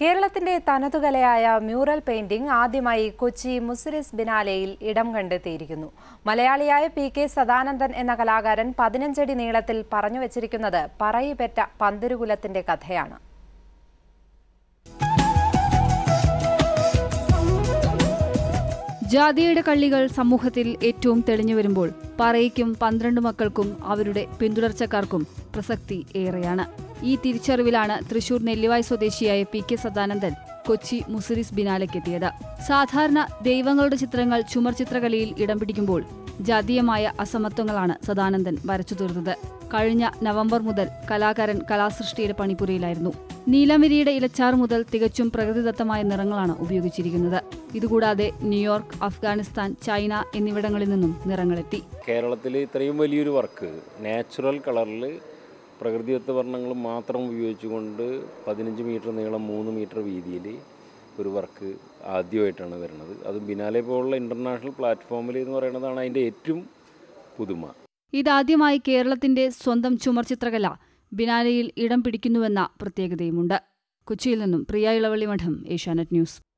കേരളത്തിന്റെ തനതുകലയായ mural painting ആദ്യമായി കൊച്ചി മുസിരിസ് ബിനാലെയിൽ ഇടം കണ്ടെത്തിയിരിക്കുന്നു മലയാളിയായ പി കെ സദാനന്ദൻ എന്ന കലാകാരൻ പതിനഞ്ചടി നീളത്തിൽ പറഞ്ഞു വച്ചിരിക്കുന്നത് പറയിപെറ്റ പന്തിരുകുലത്തിന്റെ കഥയാണ് ജാതിയുടെ കള്ളികൾ സമൂഹത്തിൽ ഏറ്റവും തെളിഞ്ഞു വരുമ്പോൾ പറയ്ക്കും പന്ത്രണ്ട് മക്കൾക്കും അവരുടെ പിന്തുടർച്ചക്കാർക്കും പ്രസക്തി ഏറെയാണ് ഈ തിരിച്ചറിവിലാണ് തൃശൂർ നെല്ലിവായ് സ്വദേശിയായ പി കെ സദാനന്ദൻ കൊച്ചി മുസിരിസ് ബിനാലെക്കെത്തിയത് സാധാരണ ദൈവങ്ങളുടെ ചിത്രങ്ങൾ ചുമർ ചിത്രകലയിൽ ഇടം പിടിക്കുമ്പോൾ ജാതീയമായ അസമത്വങ്ങളാണ് സദാനന്ദൻ വരച്ചു തീർത്തത് കഴിഞ്ഞ നവംബർ മുതൽ കലാകാരൻ കലാസൃഷ്ടിയുടെ പണിപ്പുരയിലായിരുന്നു നീലമിരിയുടെ ഇലച്ചാർ മുതൽ തികച്ചും പ്രകൃതിദത്തമായ നിറങ്ങളാണ് ഉപയോഗിച്ചിരിക്കുന്നത് ഇതുകൂടാതെ ന്യൂയോർക്ക് അഫ്ഗാനിസ്ഥാൻ ചൈന എന്നിവിടങ്ങളിൽ നിന്നും നിറങ്ങളെത്തി കേരളത്തിൽ ഇത്രയും വലിയൊരു വർക്ക് നാച്ചുറൽ കളറിൽ പ്രകൃതിദത്ത വർണ്ണങ്ങൾ മാത്രം ഉപയോഗിച്ചുകൊണ്ട് പതിനഞ്ച് മീറ്റർ നീളം മൂന്ന് മീറ്റർ വീതിയിൽ ഒരു വർക്ക് ആദ്യമായിട്ടാണ് വരുന്നത് അത് ബിനാലെ പോലുള്ള ഇൻ്റർനാഷണൽ പ്ലാറ്റ്ഫോമിൽ എന്ന് പറയുന്നതാണ് അതിൻ്റെ ഏറ്റവും പുതുമ ഇതാദ്യമായി കേരളത്തിന്റെ സ്വന്തം ചുമർ ചിത്രകല ബിനാലയിൽ ഇടം പിടിക്കുന്നുവെന്ന പ്രത്യേകതയുമുണ്ട് കൊച്ചിയിൽ നിന്നും പ്രിയ ഇളവള്ളി മഠം ഏഷ്യാനെറ്റ് ന്യൂസ്